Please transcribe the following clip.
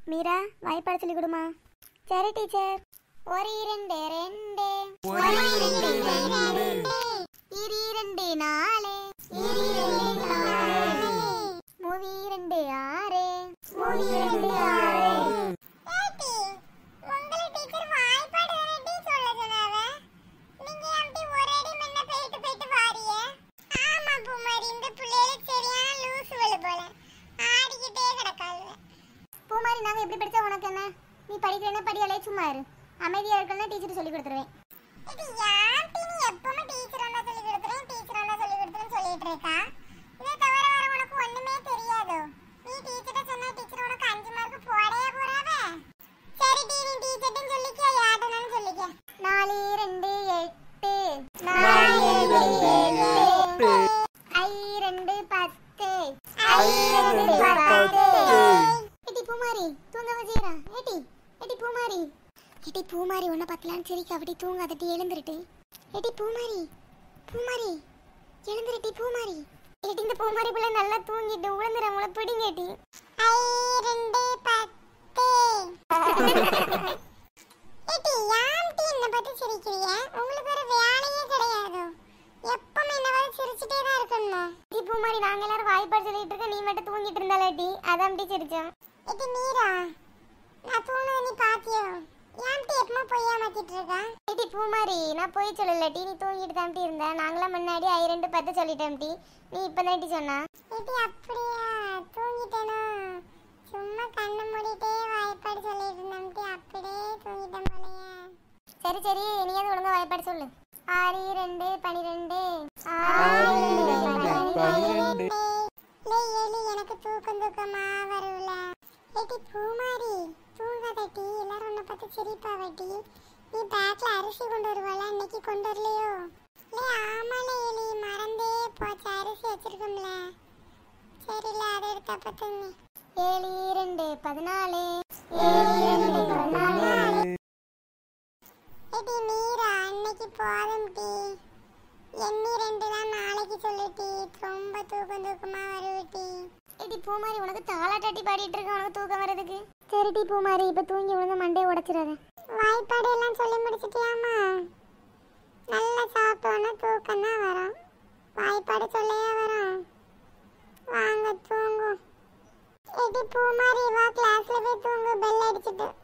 மீரா வாய்ப்பாடு சொல்லி கொடுமா சரி டீச்சர் ஒரு இரண்டு ரெண்டு ஒரு இரண்டு ரெண்டு. இரு இரண்டு நாலு இரு இரண்டு நாலு மூவி இரண்டு ஆறு மூவி இரண்டு ஆறு ஏட்டி, உங்களை டீச்சர் வாய்ப்பாடு தானே சொல்ல சொன்னாவ? நீங்க ஏன்டி ஒரு அடி முன்ன போயிட்டு போயிட்டு வாரிய? ஆமா பூமாரி, இந்த பிள்ளைகளுக்கு சரியான லூசுவலு போல. ஆடிக்கிட்டே கிடக்காளுவ. பூமாரி நாங்க எப்படி படிச்சா உனக்கு என்ன நீ படிக்கிறேன்னா படி அலைய சும்மா இரு அமைதியா இருக்கணும்னா டீச்சர் சொல்லி கொடுத்துருவேன் இது ஏன்டி நீ எப்பவுமே டீச்சர் வந்தா சொல்லி கொடுத்துறேன், டீச்சர் வந்தா சொல்லி கொடுத்துறேன்னு சொல்லிட்டு இருக்கா? இதை தவிர வேற உனக்கு ஒண்ணுமே தெரியாதோ? நீ டீச்சர்ட்ட சொன்னா டீச்சர் உனக்கு அஞ்சு மார்க் போடவே போறாவ? சரி டி, நீ டீச்சர்ட்டையும் சொல்லிக்க, யார்கிட்டனாலும் சொல்லிக்க. நாலு ரெண்டு எட்டு நாலு இரண்டு எட்டு. ஐ ரெண்டு பத்து ஐ ரெண்டு பத்து. ஏட்டி பூமாரி தூங்க வச்சுக்கிறா ஏட்டி ஏட்டி பூமாரி ஏட்டி பூமாரி உன்னை பத்தலான்னு சிரிக்க அப்படி தூங்காதட்டி எழுந்துருட்டு ஏட்டி பூமாரி பூமாரி எழுந்துருட்டி பூமாரி ஏட்டி இந்த பூமாரி பிள்ளை நல்லா தூங்கிட்டு உளுந்துற முளை பிடிங்கட்டி ஐ ரெண்டு பத்து. ஏட்டி, ஏன்டி என்னை பார்த்து சிரிக்கிறீங்க? உங்களுக்கு வேற வேலையே கிடையாதோ? எப்பவுமே என்னை பார்த்து சிரிச்சுட்டே தான் இருக்கணுமா? ஏட்டி பூமாரி நாங்க எல்லாரும் வாய்ப்பாடு சொல்லிட்டு இருக்க நீ மட்டும் தூங்கிட்டு இருந்தாலாட்டி அதான் டி சிரிச்சோம் ஏட்டி, மீரா, நான் தூங்குனதை நீ பாத்தியோ? ஏன்டி எப்பவுமே பொய்யா மாத்திட்டு இருக்கா? ஏட்டி பூமாரி நான் போய் சொல்லலட்டி நீ தூங்கிட்டு தான்ட்டி இருந்த நாங்களாம் முன்னாடி ஐ ரெண்டு பத்து சொல்லிட்டோம்டி நீ இப்போ தான்ட்டி சொன்னா ஏட்டி, அப்படியா? தூங்கிட்டேனோ? சும்மா கண்ணை மூடிட்டே வாய்ப்பாடு சொல்லிட்டு இருந்தேன்டி, அப்படியே தூங்கிட்டேன் போலயே. சரி சரி நீயாவது ஒழுங்கா வாய்ப்பாடு சொல்லு ஆறு ரெண்டு பனிரெண்டு ஆறு இரண்டு பன்னிரண்டு. லேய், ஏலி, எனக்கு தூக்கம் தூக்கமா வரும்ல. ஏட்டி, பூமாரி, தூங்காதடி, எல்லாரும் உன்னை பார்த்து சிரிப்பாவடி. நீ பேக்ல அரிசி கொண்டு வருவாள, இன்னைக்கு கொண்டு வரலையோ? லேய், ஆமால ஏலி, மறந்தே போச்சு, அரிசி வச்சிருக்கோம்ல. சரில, அதை எடுத்து அப்ப தூங்கு. ஏழு ரெண்டு பதினாலு ஏழு ரெண்டு பதினாலு ஏட்டி, மீரா, இன்னைக்கு போதும் டி. எண்ணி ரெண்டு தான் நாளைக்கு சொல்லுடி ரொம்ப தூக்கம் தூக்கமா வருவிட்டி ஏடி பூமாரி உனக்கு தாளாட்டாட்டி பாடிட்டு இருக்க உனக்கு தூக்கம் வர்றதுக்கு சரி டி பூமாரி இப்போ தூங்கி விழுந்து மண்டையை உடைச்சிடாத வாய்ப்பாடு எல்லாம் சொல்லி முடிச்சிட்டியாமா நல்லா சாப்பிட்டோன்னா தூக்கம் தான் வரும் வாய்ப்பாடு சொல்லையா வரும் வாங்க தூங்கும் எடி பூமாரி வா கிளாஸ்ல போய் தூங்கு பெல் அடிச்சிட்டு